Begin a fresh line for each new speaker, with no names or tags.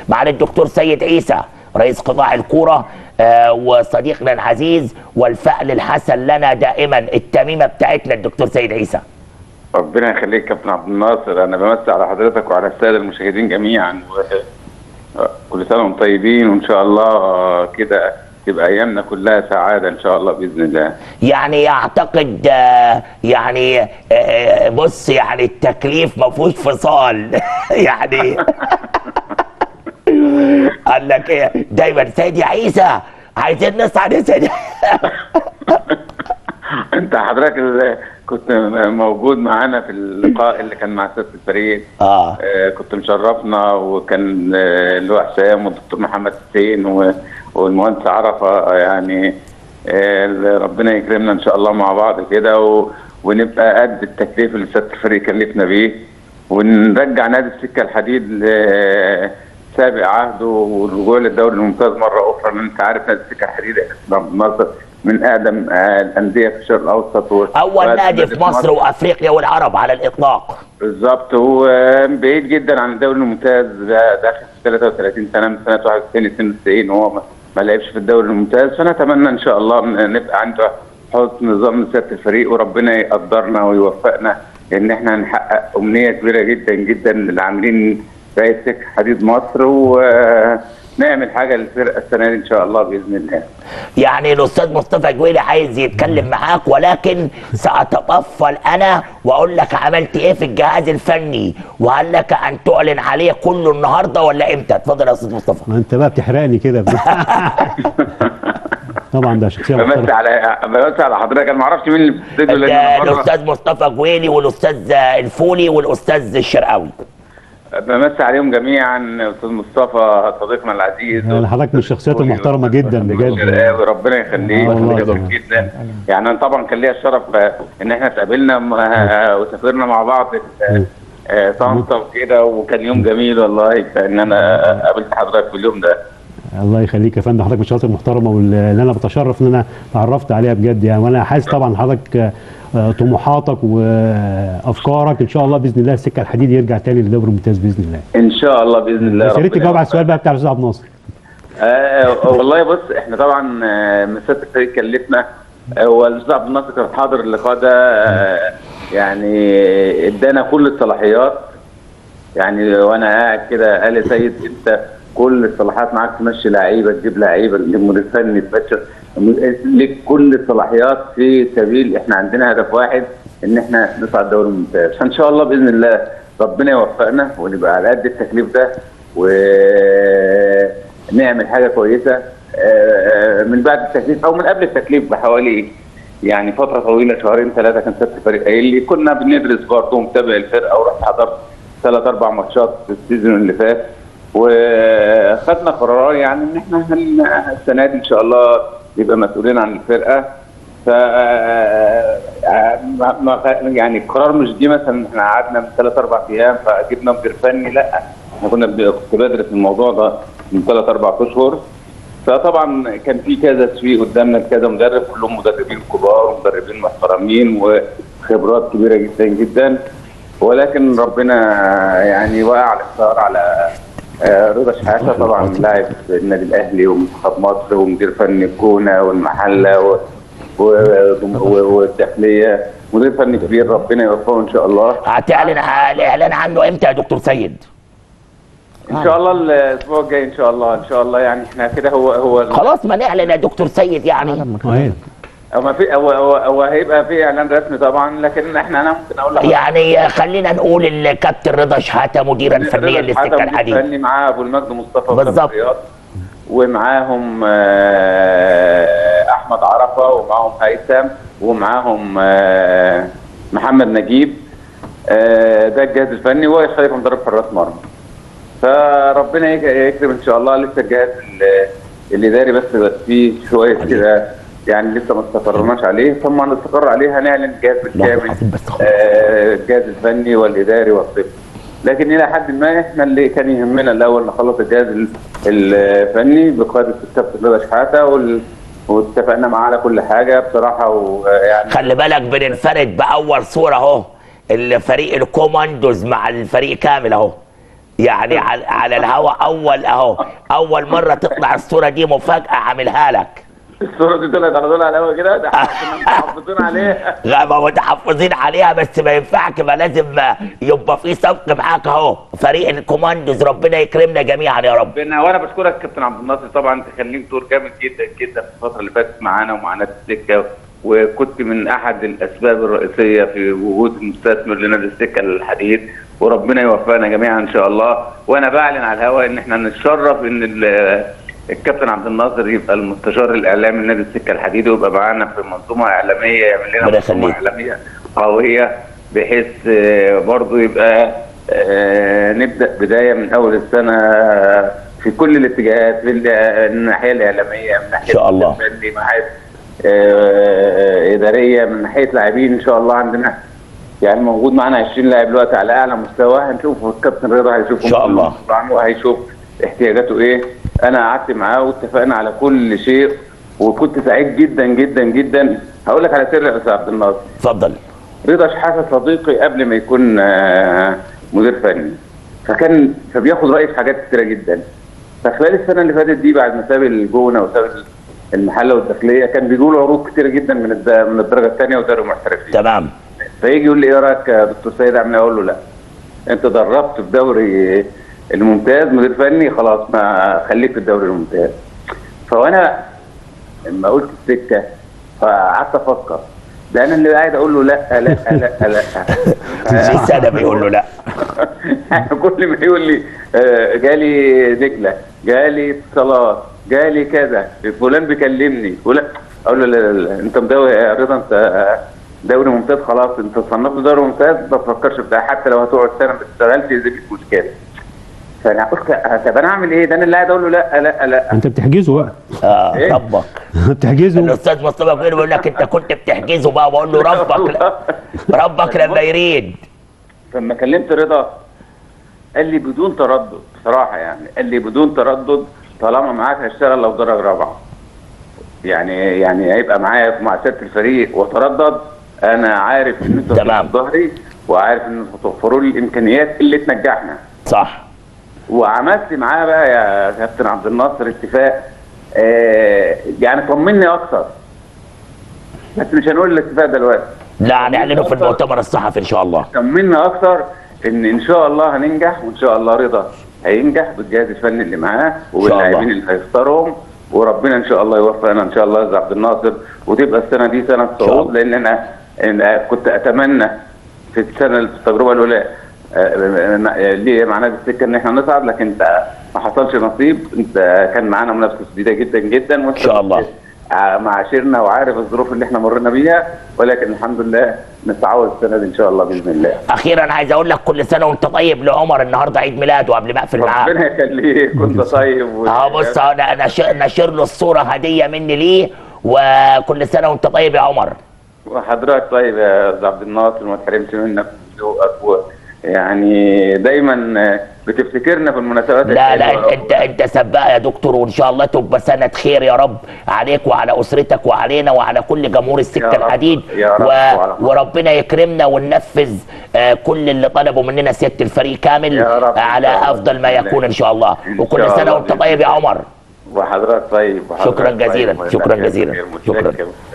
مع الدكتور سيد عيسى رئيس قطاع الكوره آه، وصديقنا العزيز والفأل الحسن لنا دائما التميمه بتاعتنا الدكتور سيد عيسى
ربنا يخليك يا كابتن عبد الناصر انا بمسي على حضرتك وعلى الساده المشاهدين جميعا و... كل سنه وانتم طيبين وان شاء الله كده تبقى ايامنا كلها سعاده ان شاء الله باذن الله
يعني اعتقد آه، يعني آه، بص يعني التكليف ما فيهوش فصال يعني قال لك ايه دايما سيدي عيسى عايزين نصعد يا سيدي
انت حضرتك اللي كنت موجود معانا في اللقاء اللي كان مع سياده الفريق
اه
آه، كنت مشرفنا وكان آه، اللي هو حسام والدكتور محمد حسين و- والمهندس عرفه آه، يعني آه، اللي ربنا يكرمنا ان شاء الله مع بعض كده و- ونبقى قد التكليف اللي سياده الفريق كلفنا بيه ونرجع نادي السكه الحديد ل- سابق عهده والرجوع للدوري الممتاز مره اخرى لان انت عارف نادي السكه الحديد احنا في مصر من اقدم آه، الانديه في الشرق الاوسط و-
اول
وأقدم
نادي في مصر وافريقيا والعرب على الاطلاق
بالظبط هو بعيد جدا عن الدوري الممتاز ده داخل في 33 سنه من سنه 91 92 وهو ما- ما لعبش في الدوري الممتاز فنتمنى ان شاء الله إن نبقى عنده حسن نظام سياده الفريق وربنا يقدرنا ويوفقنا ان احنا نحقق امنيه كبيره جدا جدا للعاملين رئيس سكه حديد مصر ونعمل حاجه للفرقه السنه دي ان شاء الله باذن الله.
يعني الاستاذ مصطفى جويلي عايز يتكلم معاك ولكن ساتطفل انا واقول لك عملت ايه في الجهاز الفني وهل لك ان تعلن عليه كله النهارده ولا امتى اتفضل يا استاذ مصطفى
ما انت بقى بتحرقني كده طبعا ده شخصيه
بمسي
محترمه
على بمسي على حضرتك انا ما اعرفش مين اللي في الاستوديو لأن أنا بره.
الاستاذ مصطفى جويلي والاستاذ الفولي والاستاذ الشرقاوي
بمسي عليهم جميعا استاذ مصطفى صديقنا العزيز
يعني حضرتك من الشخصيات المحترمه جدا بجد
الشرقاوي ربنا يخليك
آه والله
جميل
طبعا.
جدا يعني انا طبعا كان ليا الشرف آه، ان احنا اتقابلنا م- آه، وسافرنا مع بعض آه، آه، طنطا وكده وكان يوم جميل والله ان انا قابلت حضرتك في اليوم ده
الله يخليك يا فندم حضرتك من الشخصيات المحترمه واللي انا بتشرف ان انا تعرفت عليها بجد يعني وانا حاسس طبعا حضرتك آه، طموحاتك وافكارك ان شاء الله باذن الله السكه الحديد يرجع تاني للدوري الممتاز باذن الله
ان شاء الله باذن الله
بس يا ريت
ربنا
تجاوب على السؤال بقى بتاع الاستاذ عبد الناصر
آه والله بص احنا طبعا آه، من سياده الفريق كلفنا آه، هو الاستاذ عبد الناصر كان حاضر اللقاء ده آه، يعني ادانا كل الصلاحيات يعني وانا قاعد كده قال يا سيد انت كل الصلاحيات معاك تمشي لعيبه تجيب لعيبه تجيب مدير فني تمشي ليك كل الصلاحيات في سبيل احنا عندنا هدف واحد ان احنا نصعد الدوري الممتاز فان شاء الله باذن الله ربنا يوفقنا ونبقى على قد التكليف ده ونعمل حاجه كويسه آه، من بعد التكليف او من قبل التكليف بحوالي يعني فتره طويله شهرين ثلاثه كان سياده الفريق قايل لي كنا بندرس برضه ومتابع الفرقه ورحت حضرت ثلاث اربع ماتشات في السيزون اللي فات وخدنا قرار يعني ان احنا هن- السنه دي ان شاء الله نبقى مسؤولين عن الفرقه ف ما- ما- يعني القرار مش جه مثلا احنا قعدنا من ثلاث اربع ايام فجبنا مدير فني لا احنا كنا ب- كنت بدرس الموضوع ده من ثلاث اربع اشهر فطبعا كان في كذا تسويق قدامنا كذا مدرب كلهم مدربين كبار ومدربين محترمين وخبرات كبيره جدا جدا ولكن ربنا يعني وقع الاختيار على آه، رضا شحاته طبعا لاعب النادي الاهلي ومنتخب مصر ومدير فني الجونه والمحله و- و- و- والداخليه مدير فني كبير ربنا يوفقه ان شاء الله
هتعلن الاعلان عنه امتى يا دكتور سيد
ان شاء الله الاسبوع الجاي ان شاء الله ان شاء الله يعني احنا كده هو هو
خلاص ما نعلن يا دكتور سيد يعني
أهي.
هو ما في هو هو, هو هيبقى في اعلان رسمي طبعا لكن احنا انا ممكن اقول لك
يعني خلينا نقول الكابتن رضا شحاته مديرا فنيا للسكه الحديد
فني معاه ابو المجد مصطفى
بالظبط.
الرياض ومعاهم آه، احمد عرفه ومعاهم هيثم ومعاهم آه، محمد نجيب آه، ده الجهاز الفني وهو خليفه مدرب حراس مرمى فربنا يك- يكرم ان شاء الله لسه الجهاز ال- الاداري بس فيه شويه كده يعني لسه ما استقرناش عليه ثم نستقر عليه هنعلن الجهاز بالكامل آه، الجهاز الفني والاداري والطبي لكن الى حد ما احنا اللي كان يهمنا الاول نخلص الجهاز ال- الفني بقياده الكابتن رضا شحاته وال- واتفقنا معاه على كل حاجه بصراحه ويعني
خلي بالك بننفرد باول صوره اهو الفريق الكوماندوز مع الفريق كامل اهو يعني على, على الهوا اول اهو اول مره تطلع الصوره دي مفاجاه عاملها لك
الصوره دي طلعت على طول على الهوا كده ده احنا كنا محافظين عليها
لا ما متحفظين عليها بس ما ينفعش ما لازم يبقى في سبق معاك اهو فريق الكوماندوز ربنا يكرمنا جميعا يا رب
ربنا وانا بشكرك كابتن عبد الناصر طبعا انت كان ليك دور جامد جدا جدا في الفتره اللي فاتت معانا ومع نادي السكه وكنت من احد الاسباب الرئيسيه في وجود مستثمر لنادي السكه الحديد وربنا يوفقنا جميعا ان شاء الله وانا بعلن على الهواء ان احنا نتشرف ان ال- الكابتن عبد الناصر يبقى المستشار الاعلامي لنادي السكه الحديد ويبقى معانا في منظومه اعلاميه يعمل لنا
ربنا
منظومه
يخليك.
اعلاميه قويه بحيث آه، برضو يبقى آه، نبدا بدايه من اول السنه في كل الاتجاهات في ال- الناحيه الاعلاميه من ناحيه
شاء الله.
الفني، من ناحيه آه، اداريه من ناحيه لاعبين ان شاء الله عندنا يعني موجود معانا 20 لاعب دلوقتي على اعلى مستوى هنشوف الكابتن رضا هيشوف
إن شاء الله.
وهيشوف احتياجاته ايه انا قعدت معاه واتفقنا على كل شيء وكنت سعيد جدا جدا جدا هقول لك على سر يا استاذ عبد الناصر
اتفضل
رضا شحاته صديقي قبل ما يكون آه، مدير فني فكان فبياخد رايي في حاجات كتيره جدا فخلال السنه اللي فاتت دي بعد ما ساب الجونه وساب المحله والداخليه كان بيجوا له عروض كتيره جدا من الد- من الدرجه الثانيه ودوري المحترفين
تمام
فيجي يقول لي ايه رايك يا دكتور سيد اعمل إيه؟ اقول له لا انت دربت في دوري الممتاز مدير فني خلاص ما خليك في الدوري الممتاز فوانا لما قلت السكه فقعدت افكر ده انا اللي قاعد اقول له لا لا لا لا
في سنه بيقول له لا
كل ما يقول لي آه، جالي دجله جالي اتصالات جالي كذا فلان بيكلمني فلان اقول له لا لا لا انت مدوي يا رضا انت آه، دوري ممتاز خلاص انت صنفت دوري ممتاز ما تفكرش في ده حتى لو هتقعد سنه ما تشتغلش دي مش مشكله فانا قلت آه، طب انا اعمل ايه ده انا اللي قاعد اقول له لا لا لا
انت بتحجزه بقى
اه
إيه؟
ربك
بتحجزه
الاستاذ مصطفى كبير بيقول لك انت كنت بتحجزه بقى بقول له ربك ربك لما يريد
فلما كلمت رضا قال لي بدون تردد بصراحه يعني قال لي بدون تردد طالما معاك هشتغل لو درجه رابعه يعني يعني هيبقى معايا مع سياده الفريق وتردد انا عارف ان انتوا
تمام.
هتقفوا في ظهري وعارف ان انتوا هتوفروا لي الامكانيات اللي تنجحنا
صح
وعملت معاه بقى يا كابتن عبد الناصر اتفاق آه يعني طمني اكتر بس مش هنقول الاتفاق دلوقتي
لا هنعلنه في المؤتمر الصحفي ان شاء الله
طمنا اكتر ان ان شاء الله هننجح وان شاء الله رضا هينجح بالجهاز الفني اللي معاه وباللاعبين اللي هيختارهم وربنا ان شاء الله يوفقنا ان شاء الله يا أستاذ عبد الناصر وتبقى السنه دي سنه
شاء
صعود
الله.
لان انا أنا كنت اتمنى في السنه في التجربه الاولى آه، ليه مع نادي السكه ان احنا نصعد لكن انت ما حصلش نصيب انت كان معانا منافسه شديده جدا جدا وانت
إن شاء الله.
ع- معاشرنا وعارف الظروف اللي احنا مرينا بيها ولكن الحمد لله نتعود السنه دي ان شاء الله باذن الله
اخيرا عايز اقول لك كل سنه وانت طيب لعمر النهارده عيد ميلاده قبل ما اقفل معاه
ربنا يخليك كنت طيب و...
اهو بص أهو انا ناشر ناشر له الصوره هديه مني ليه وكل سنه وانت طيب يا عمر
وحضرتك طيب يا استاذ عبد الناصر ما تحرمش منك ذوقك و... يعني دايما بتفتكرنا في المناسبات
لا لا
الحلوة.
انت انت سباق يا دكتور وان شاء الله تبقى سنه خير يا رب عليك وعلى اسرتك وعلينا وعلى كل جمهور
يا
السكه
رب،
الحديد
يا رب،
و...
وعلى خير.
وربنا يكرمنا وننفذ آه، كل اللي طلبوا مننا سياده الفريق كامل
يا رب، إن
على
شاء الله،
افضل ما
بإذن الله.
يكون ان شاء الله
إن
وكل
شاء
سنه
الله
وانت
بإذن
طيب يا
الله.
عمر
وحضرتك طيب وحضرتك
شكراً جزيلاً،
طيب.
شكراً جزيلاً،
متشكر،
شكراً.
متشكر.